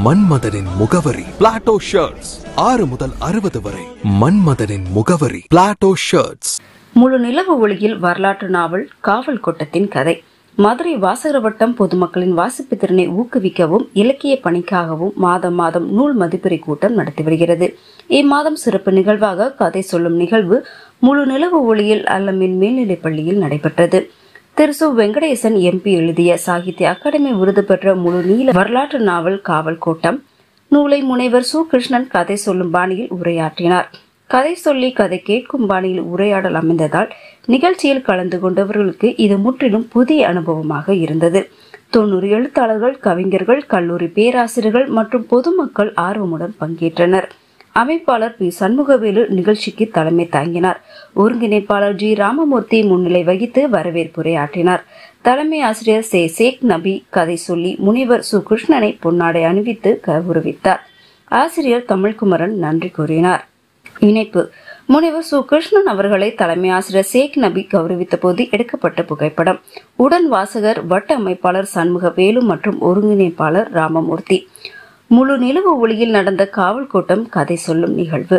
மன்மதனின் முகவரி Plato shirts ஆறு முதல் அறுபது வரை மன்மதனின் முகவரி பிளாட்டோ ஷர்ட்ஸ் முழு நிலவு ஒளியில் வரலாற்று நாவல் காவல் கோட்டத்தின் கதை மதுரை வாசகர் வட்டம் பொதுமக்களின் வாசிப்பு திறனை ஊக்குவிக்கவும் இலக்கிய பணிக்காகவும் மாதம் மாதம் நூல் மதிப்புரை கூட்டம் நடத்தி வருகிறது இம்மாதம் சிறப்பு நிகழ்வாக கதை சொல்லும் நிகழ்வு முழு நிலவு ஒளியில் அல்லமின் மேல்நிலைப் பள்ளியில் நடைபெற்றது திரு சு வெங்கடேசன் எம்பி எழுதிய சாகித்ய அகாடமி விருது பெற்ற முழு நீள வரலாற்று நாவல் காவல் கோட்டம் நூலை முனைவர் சு கிருஷ்ணன் கதை சொல்லும் பாணியில் உரையாற்றினார் கதை சொல்லி கதை கேட்கும் பாணியில் உரையாடல் அமைந்ததால் நிகழ்ச்சியில் கலந்து கொண்டவர்களுக்கு இது முற்றிலும் புதிய அனுபவமாக இருந்தது தொண்ணூறு எழுத்தாளர்கள் கவிஞர்கள் கல்லூரி பேராசிரியர்கள் மற்றும் பொதுமக்கள் ஆர்வமுடன் பங்கேற்றனர் அமைப்பாளர் பி சண்முகவேலு நிகழ்ச்சிக்கு தலைமை தாங்கினார் ஒருங்கிணைப்பாளர் ஜி ராமமூர்த்தி முன்னிலை வகித்து வரவேற்புரையாற்றினார் தலைமை ஆசிரியர் சே சேக் நபி கதை சொல்லி முனிவர் சு கிருஷ்ணனை பொன்னாடை அணிவித்து கௌரவித்தார் ஆசிரியர் தமிழ்குமரன் நன்றி கூறினார் இணைப்பு முனைவர் சு கிருஷ்ணன் அவர்களை தலைமை ஆசிரியர் சேக் நபி கௌரவித்த போது எடுக்கப்பட்ட புகைப்படம் உடன் வாசகர் வட்ட அமைப்பாளர் சண்முக வேலு மற்றும் ஒருங்கிணைப்பாளர் ராமமூர்த்தி முழு நிலவு ஒளியில் நடந்த காவல் கூட்டம் கதை சொல்லும் நிகழ்வு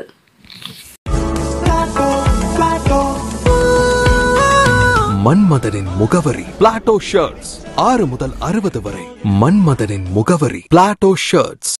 மன்மதனின் முகவரி பிளாட்டோ ஷர்ட்ஸ் ஆறு முதல் அறுபது வரை மன்மதனின் முகவரி பிளாட்டோ ஷர்ட்ஸ்